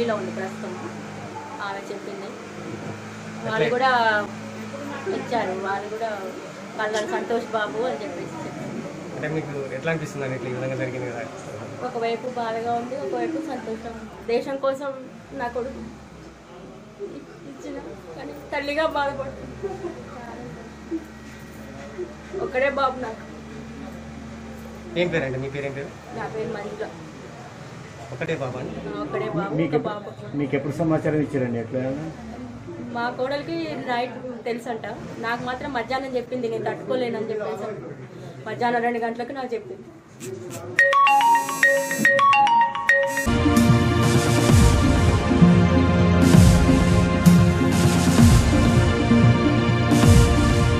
ఢిల్లీలో ఉంది ప్రస్తుతం ఆమె చెప్పింది వాళ్ళు కూడా ఇచ్చారు వాళ్ళు కూడా వాళ్ళ సంతోష్ బాబు అని చెప్పేసి చెప్పారు అంటే మీకు ఎట్లా అనిపిస్తుంది అని ఇట్లా ఈ విధంగా జరిగింది కదా ఒకవైపు బాధగా ఉంది ఒకవైపు సంతోషం దేశం కోసం నా కొడుకు ఇచ్చిన కానీ తల్లిగా బాధపడుతుంది ఒక్కడే బాబు నాకు ఏం పేరు అంటే మీ పేరు ఏం పేరు నా పేరు మంజుల ఒకటే బాబా అండి నా ఒక్కడే బాబు మీకు ఒక బాబు మీకు ఎప్పుడు సమాచారం ఇచ్చారండి ఎట్లా మా కోడలికి నైట్ తెలుసంట నాకు మాత్రం మధ్యాహ్నం చెప్పింది నేను తట్టుకోలేనని చెప్పేసి మధ్యాహ్నం రెండు గంటలకు నాకు చెప్పింది